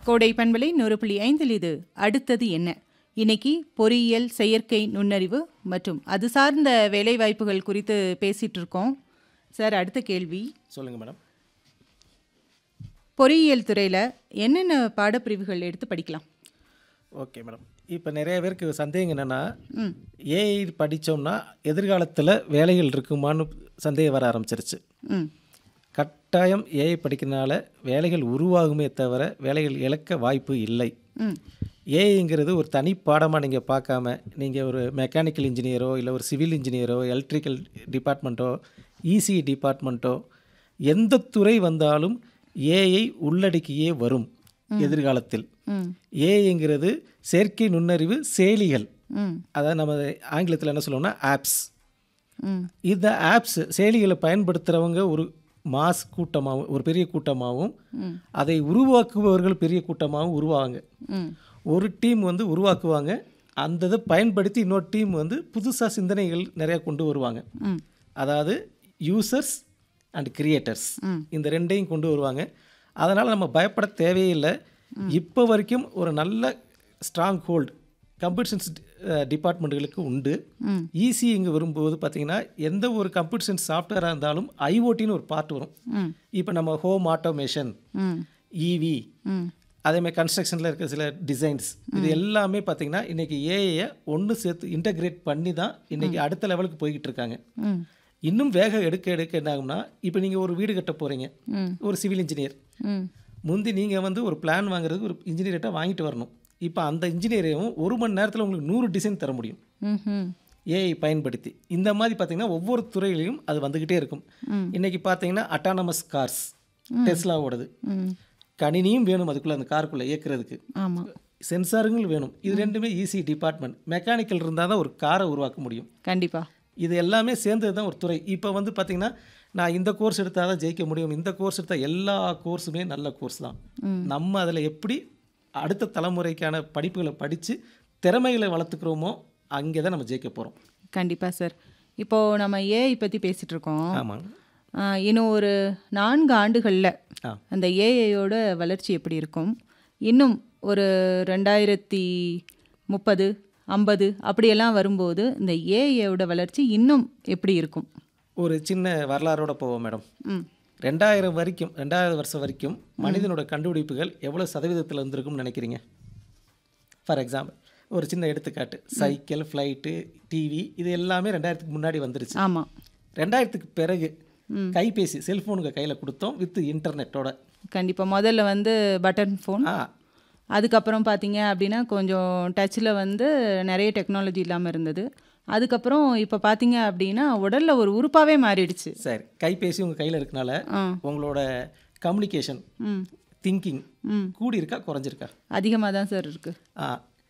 கோடை பண்பலை நூறு புள்ளி ஐந்தில் இது அடுத்தது என்ன இன்னைக்கு பொறியியல் செயற்கை நுண்ணறிவு மற்றும் அது சார்ந்த வேலைவாய்ப்புகள் குறித்து பேசிட்டு இருக்கோம் சார் அடுத்த கேள்வி சொல்லுங்கள் மேடம் பொறியியல் துறையில் என்னென்ன பாடப்பிரிவுகள் எடுத்து படிக்கலாம் ஓகே மேடம் இப்போ நிறைய பேருக்கு சந்தேகம் என்னென்னா ம் ஏஐ படித்தோம்னா எதிர்காலத்தில் வேலைகள் இருக்குமான்னு சந்தேகம் வர ஆரம்பிச்சிருச்சு ம் கட்டாயம் ஏஐ படிக்கிறதுனால வேலைகள் உருவாகுமே தவிர வேலைகள் இழக்க வாய்ப்பு இல்லை ம் ஏஐங்கிறது ஒரு தனி பாடமாக நீங்கள் பார்க்காம நீங்கள் ஒரு மெக்கானிக்கல் இன்ஜினியரோ இல்லை ஒரு சிவில் இன்ஜினியரோ எலக்ட்ரிக்கல் டிபார்ட்மெண்ட்டோ இசி டிபார்ட்மெண்ட்டோ எந்த துறை வந்தாலும் ஏஐ உள்ளடக்கியே வரும் எதிர்காலத்தில் ம் ஏஐங்கிறது செயற்கை நுண்ணறிவு செயலிகள் ம் அதாவது நம்ம ஆங்கிலத்தில் என்ன சொல்லுவோம்னா ஆப்ஸ் ம் இந்த ஆப்ஸ் செயலிகளை பயன்படுத்துகிறவங்க ஒரு மாஸ் கூட்டமாகவும் ஒரு பெரிய கூட்டமாகவும் ம். அதை உருவாக்குபவர்கள் பெரிய கூட்டமாகவும் உருவாங்க ம் ஒரு டீம் வந்து உருவாக்குவாங்க அந்த இதை பயன்படுத்தி இன்னொரு டீம் வந்து புதுசாக சிந்தனைகள் நிறையா கொண்டு வருவாங்க ம் அதாவது யூசர்ஸ் அண்ட் கிரியேட்டர்ஸ் ம். இந்த ரெண்டையும் கொண்டு வருவாங்க அதனால் நம்ம பயப்பட தேவையில்லை இப்போ வரைக்கும் ஒரு நல்ல ஸ்ட்ராங் ஹோல்டு கம்ப்யூட்டர் சயின்ஸ் டிபார்ட்மெண்ட்டுகளுக்கு உண்டு ம். ஈஸி இங்கே வரும்போது பார்த்தீங்கன்னா எந்த ஒரு கம்ப்யூட்டர் சயின்ஸ் சாஃப்ட்வேராக இருந்தாலும் ஐஓடின்னு ஒரு பார்ட் வரும் ம் இப்போ நம்ம ஹோம் ஆட்டோமேஷன் ம் இவி ம் அதேமாதிரி கன்ஸ்ட்ரக்ஷனில் இருக்க சில டிசைன்ஸ் இது எல்லாமே பார்த்தீங்கன்னா இன்றைக்கி ஏஐயை ஒன்று சேர்த்து இன்டகிரேட் பண்ணி தான் இன்றைக்கி அடுத்த லெவலுக்கு போய்கிட்டு இருக்காங்க ம் இன்னும் வேகம் எடுக்க எடுக்க என்ன ஆகும்னா இப்போ நீங்கள் ஒரு வீடு கட்ட போகிறீங்க ம் ஒரு சிவில் இன்ஜினியர் ம் முந்தி நீங்கள் வந்து ஒரு பிளான் வாங்குறதுக்கு ஒரு இன்ஜினியர்கிட்ட வாங்கிட்டு வரணும் இப்போ அந்த இன்ஜினியரையும் ஒரு மணி நேரத்தில் உங்களுக்கு நூறு டிசைன் தர முடியும் ம் ம் ஏஐ பயன்படுத்தி இந்த மாதிரி பார்த்தீங்கன்னா ஒவ்வொரு துறையிலையும் அது வந்துக்கிட்டே இருக்கும் இன்றைக்கி பார்த்தீங்கன்னா அட்டானமஸ் கார்ஸ் டெஸ்லாவோடது ம் கணினியும் வேணும் அதுக்குள்ளே அந்த காருக்குள்ளே இயக்குறதுக்கு ஆமாம் சென்சாருங்கள் வேணும் இது ரெண்டுமே ஈஸி டிபார்ட்மெண்ட் மெக்கானிக்கல் இருந்தால் தான் ஒரு காரை உருவாக்க முடியும் கண்டிப்பாக இது எல்லாமே சேர்ந்தது தான் ஒரு துறை இப்போ வந்து பார்த்திங்கன்னா நான் இந்த கோர்ஸ் எடுத்தால் தான் ஜெயிக்க முடியும் இந்த கோர்ஸ் எடுத்தால் எல்லா கோர்ஸுமே நல்ல கோர்ஸ் தான் நம்ம அதில் எப்படி அடுத்த தலைமுறைக்கான படிப்புகளை படித்து திறமைகளை வளர்த்துக்கிறோமோ அங்கே தான் நம்ம ஜெயிக்க போகிறோம் கண்டிப்பாக சார் இப்போது நம்ம ஏஐ பற்றி பேசிகிட்டு இருக்கோம் ஆமாங்க ஆ, இன்னும் ஒரு நான்கு ஆண்டுகளில் ஆ. அந்த ஏஐயோட வளர்ச்சி எப்படி இருக்கும் இன்னும் ஒரு ரெண்டாயிரத்தி முப்பது ஐம்பது அப்படியெல்லாம் வரும்போது இந்த ஏஐயோட வளர்ச்சி இன்னும் எப்படி இருக்கும் ஒரு சின்ன வரலாறோட போவோம் மேடம் ம் ரெண்டாயிரம் வரைக்கும் ரெண்டாயிரம் வருஷம் வரைக்கும் மனிதனோட கண்டுபிடிப்புகள் எவ்வளோ சதவீதத்தில் இருந்திருக்கும்னு நினைக்கிறீங்க ஃபார் எக்ஸாம்பிள் ஒரு சின்ன எடுத்துக்காட்டு சைக்கிள் ஃப்ளைட்டு டிவி இது எல்லாமே ரெண்டாயிரத்துக்கு முன்னாடி வந்துருச்சு ஆமாம் ரெண்டாயிரத்துக்கு பிறகு கைபேசி செல்ஃபோனுக்கு கையில் கொடுத்தோம் வித் இன்டர்நெட்டோட கண்டிப்பாக முதல்ல வந்து பட்டன் ஃபோன் ஆ அதுக்கப்புறம் பார்த்தீங்க அப்படின்னா கொஞ்சம் டச்சில் வந்து நிறைய டெக்னாலஜி இல்லாமல் இருந்தது அதுக்கப்புறம் இப்போ பார்த்தீங்க அப்படின்னா உடலில் ஒரு உறுப்பாகவே மாறிடுச்சு சரி கைபேசி உங்கள் கையில் இருக்கனால ஆ உங்களோட கம்யூனிகேஷன் ம் திங்கிங் ம் கூடி இருக்கா குறைஞ்சிருக்கா அதிகமாக தான் சார் இருக்குது ஆ